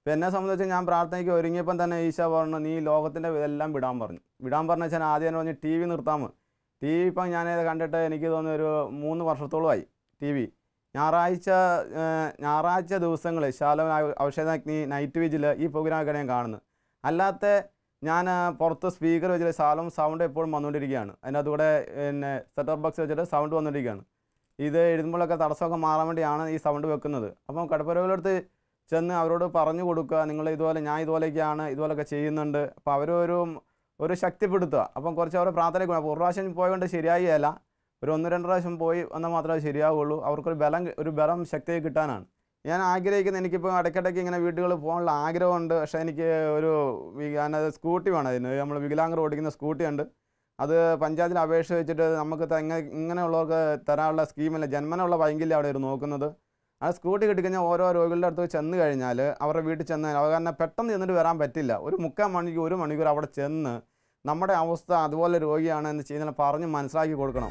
ഇപ്പം എന്നെ സംബന്ധിച്ച് ഞാൻ പ്രാർത്ഥനയ്ക്ക് ഒരുങ്ങിയപ്പം തന്നെ ഈശോ പറഞ്ഞു നീ ലോകത്തിൻ്റെ ഇതെല്ലാം വിടാൻ പറഞ്ഞു വിടാൻ പറഞ്ഞ വെച്ചാൽ ആദ്യം തന്നെ പറഞ്ഞ് ടി വി നിർത്താമോ ടി വി ഇപ്പം ഞാൻ കണ്ടിട്ട് എനിക്ക് തോന്നുന്നു ഒരു മൂന്ന് വർഷത്തോളമായി ടി വി ഞായറാഴ്ച ഏഹ്, ഞായറാഴ്ച ദിവസങ്ങളിൽ ശാലോം ഔഷധാഗ്നി നൈറ്റ് വിജിൽ ഈ പ്രോഗ്രാമൊക്കെ ഞാൻ കാണുന്നത് അല്ലാത്ത ഞാൻ ആ, പുറത്ത് സ്പീക്കർ വെച്ചിട്ട് ശാലോം സൗണ്ട് എപ്പോഴും വന്നുകൊണ്ടിരിക്കുകയാണ് അതിനകത്ത് കൂടെ പിന്നെ സെറ്റർ ബോക്സ് വെച്ചിട്ട് സൗണ്ട് വന്നുകൊണ്ടിരിക്കുകയാണ് ഇത് എഴുതുമ്പോഴൊക്കെ തടസ്സമൊക്കെ മാറാൻ വേണ്ടിയാണ് ഈ സൗണ്ട് വെക്കുന്നത് അപ്പം കടപ്പുരകളടുത്ത് ചെന്ന് അവരോട് പറഞ്ഞു കൊടുക്കുക നിങ്ങൾ ഇതുപോലെ ഞാൻ ഇതുപോലെയൊക്കെയാണ് ഇതുപോലെയൊക്കെ ചെയ്യുന്നുണ്ട് അപ്പോൾ അവരൊരു ഒരു ശക്തിപ്പെടുത്തുക അപ്പം കുറച്ച് അവരെ പ്രാർത്ഥനയ്ക്ക് അപ്പോൾ ഒരു പ്രാവശ്യം പോയതുകൊണ്ട് ശരിയായില്ല ഒരു ഒന്ന് രണ്ട് പ്രാവശ്യം പോയി വന്നാൽ മാത്രമേ അത് ശരിയാവുള്ളൂ അവർക്കൊരു ബലം ഒരു ബലം ശക്തി കിട്ടാനാണ് ഞാൻ ആഗ്രഹിക്കുന്നത് എനിക്കിപ്പോൾ ഇടയ്ക്കിടയ്ക്ക് ഇങ്ങനെ വീടുകളിൽ പോകാനുള്ള ആഗ്രഹമുണ്ട് പക്ഷേ എനിക്ക് ഒരു വി- ഞാനത് സ്കൂട്ടി വേണം അതിന് നമ്മൾ വികലാംഗർ ഓടിക്കുന്ന സ്കൂട്ടി ഉണ്ട് അത് പഞ്ചായത്തിൽ അപേക്ഷ വെച്ചിട്ട് നമുക്ക് ത- ഇങ്ങനെ ഇങ്ങനെയുള്ളവർക്ക് തരാനുള്ള സ്കീമില്ല ജന്മനുള്ള വൈകല്യം അവിടെ ഒരു നോക്കുന്നത് ആ സ്കൂട്ടി കിട്ടിക്കഴിഞ്ഞാൽ ഓരോ രോഗികളുടെ അടുത്ത് ചെന്ന് കഴിഞ്ഞാൽ അവരുടെ വീട്ടിൽ ചെന്ന് അവർ കാരണം പെട്ടെന്ന് ചെന്നിട്ട് വരാൻ പറ്റില്ല ഒരു മുക്കാൽ മണിക്കൂർ ഒരു മണിക്കൂർ അവിടെ ചെന്ന് നമ്മുടെ അവസ്ഥ അതുപോലെ രോഗിയാണ് എന്ന് ചെയ്യുന്ന പറഞ്ഞ് മനസ്സിലാക്കി കൊടുക്കണം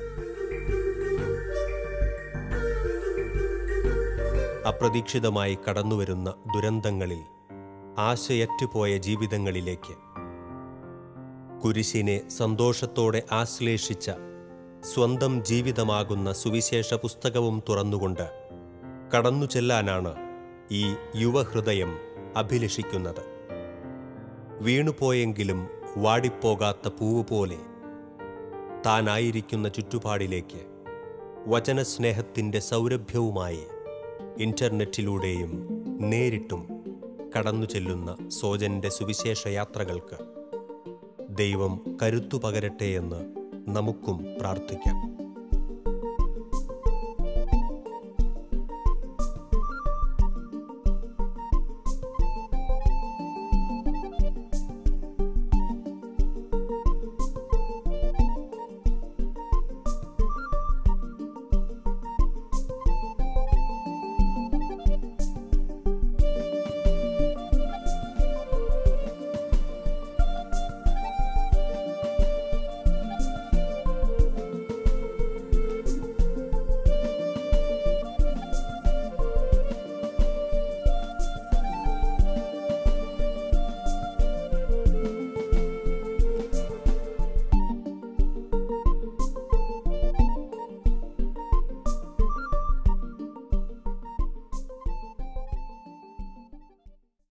അപ്രതീക്ഷിതമായി കടന്നുവരുന്ന ദുരന്തങ്ങളിൽ ആശയറ്റുപോയ ജീവിതങ്ങളിലേക്ക് കുരിശിനെ സന്തോഷത്തോടെ ആശ്ലേഷിച്ച സ്വന്തം ജീവിതമാകുന്ന സുവിശേഷ പുസ്തകവും തുറന്നുകൊണ്ട് കടന്നു ചെല്ലാനാണ് ഈ യുവഹൃദയം അഭിലഷിക്കുന്നത് വീണുപോയെങ്കിലും വാടിപ്പോകാത്ത പൂവ് പോലെ താനായിരിക്കുന്ന ചുറ്റുപാടിലേക്ക് വചനസ്നേഹത്തിൻ്റെ സൗരഭ്യവുമായി ഇന്റർനെറ്റിലൂടെയും നേരിട്ടും കടന്നു ചെല്ലുന്ന സോജന്റെ സുവിശേഷ യാത്രകൾക്ക് ദൈവം കരുത്തു പകരട്ടെ എന്ന് നമുക്കും പ്രാർത്ഥിക്കാം